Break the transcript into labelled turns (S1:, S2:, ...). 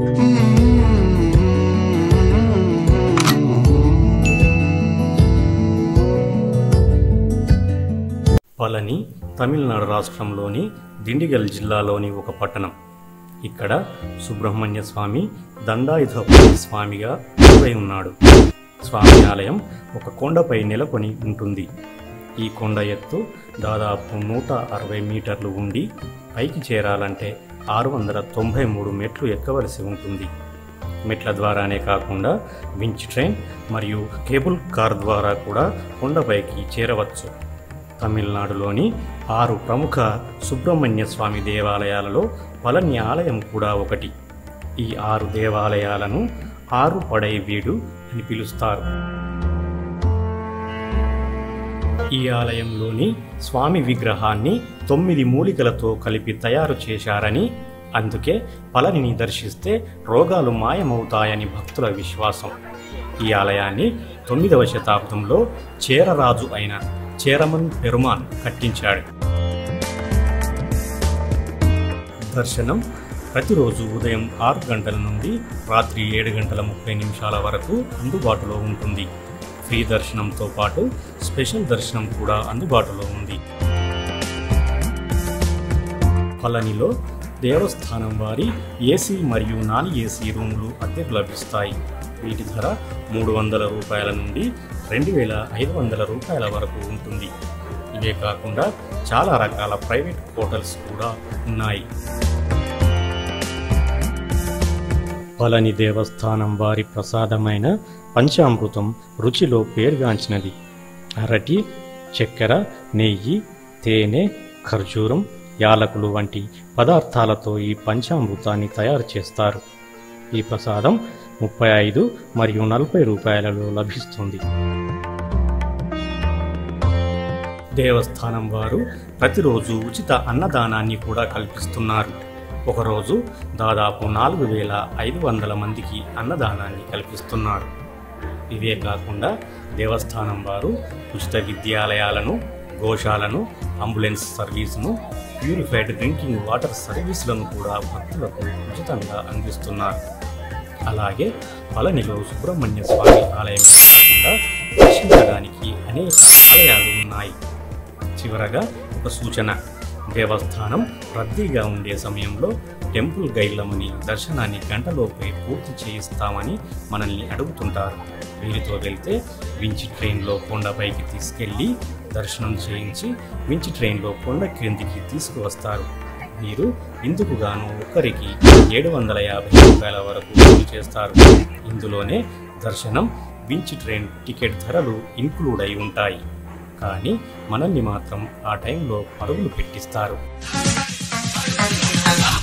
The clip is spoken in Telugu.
S1: పళని తమిళనాడు రాష్ట్రంలోని దిండిగల్ జిల్లాలోని ఒక పట్టణం ఇక్కడ సుబ్రహ్మణ్య స్వామి దండాయుధపతి స్వామిగా కొలువై ఉన్నాడు స్వామి ఆలయం ఒక కొండపై నెలకొని ఉంటుంది ఈ కొండ ఎత్తు దాదాపు నూట అరవై మీటర్లు ఉండి పైకి చేరాలంటే ఆరు వందల తొంభై మూడు మెట్లు ఎక్కవలసి ఉంటుంది మెట్ల ద్వారానే కాకుండా వించ్ ట్రైన్ మరియు కేబుల్ కార్ ద్వారా కూడా కొండపైకి చేరవచ్చు తమిళనాడులోని ఆరు ప్రముఖ సుబ్రహ్మణ్య స్వామి దేవాలయాలలో పళని ఆలయం కూడా ఒకటి ఈ ఆరు దేవాలయాలను ఆరు పడై వీడు అని పిలుస్తారు ఈ ఆలయంలోని స్వామి విగ్రహాన్ని తొమ్మిది మూలికలతో కలిపి తయారు చేశారని అందుకే పళనిని దర్శిస్తే రోగాలు మాయమవుతాయని భక్తుల విశ్వాసం ఈ ఆలయాన్ని తొమ్మిదవ శతాబ్దంలో చేరరాజు అయిన చేరమన్ పెరుమాన్ కట్టించాడు దర్శనం ప్రతిరోజు ఉదయం ఆరు గంటల నుండి రాత్రి ఏడు గంటల ముప్పై నిమిషాల వరకు అందుబాటులో ఉంటుంది ఫ్రీ దర్శనంతో పాటు స్పెషల్ దర్శనం కూడా అందుబాటులో ఉంది పళనిలో దేవస్థానం వారి ఏసీ మరియు నాన్ ఏసీ రూములు అద్దెకు లభిస్తాయి వీటి ధర మూడు వందల రూపాయల నుండి రెండు వేల ఐదు వందల రూపాయల వరకు ఉంటుంది ఇవే కాకుండా చాలా రకాల ప్రైవేట్ హోటల్స్ కూడా ఉన్నాయి పళని దేవస్థానం వారి ప్రసాదమైన పంచామృతం రుచిలో పేరుగాంచినది అరటి చక్కెర నెయ్యి తేనె ఖర్జూరం యాలకులు వంటి పదార్థాలతో ఈ పంచామృతాన్ని తయారు చేస్తారు ఈ ప్రసాదం ముప్పై ఐదు మరియు నలభై రూపాయలలో లభిస్తుంది దేవస్థానం వారు ప్రతిరోజు ఉచిత అన్నదానాన్ని కూడా కల్పిస్తున్నారు ఒకరోజు దాదాపు నాలుగు వేల ఐదు వందల మందికి అన్నదానాన్ని కల్పిస్తున్నారు ఇవే కాకుండా దేవస్థానం వారు ఉచిత విద్యాలయాలను గోశాలను అంబులెన్స్ సర్వీసును ప్యూరిఫైడ్ డ్రింకింగ్ వాటర్ సర్వీసులను కూడా భక్తులకు ఉచితంగా అందిస్తున్నారు అలాగే పళనిలో సుబ్రహ్మణ్య స్వామి ఆలయమే కాకుండా దర్శించడానికి అనేక ఆలయాలు ఉన్నాయి చివరగా ఒక సూచన దేవస్థానం రద్దీగా ఉండే సమయంలో టెంపుల్ గైడ్లమని దర్శనాన్ని గంటలోపే పూర్తి చేయిస్తామని మనల్ని అడుగుతుంటారు వీరితో వెళ్తే వించి ట్రైన్లో కొండపైకి తీసుకెళ్ళి దర్శనం చేయించి వించి ట్రైన్లో కొండ క్రిందికి తీసుకువస్తారు మీరు ఇందుకు గాను ఒక్కరికి ఏడు వందల యాభై రూపాయల వరకు వసూలు చేస్తారు ఇందులోనే దర్శనం వించి ట్రైన్ టికెట్ ధరలు ఇంక్లూడ్ అయి ఉంటాయి కానీ మనల్ని మాత్రం ఆ టైంలో పరుగులు పెట్టిస్తారు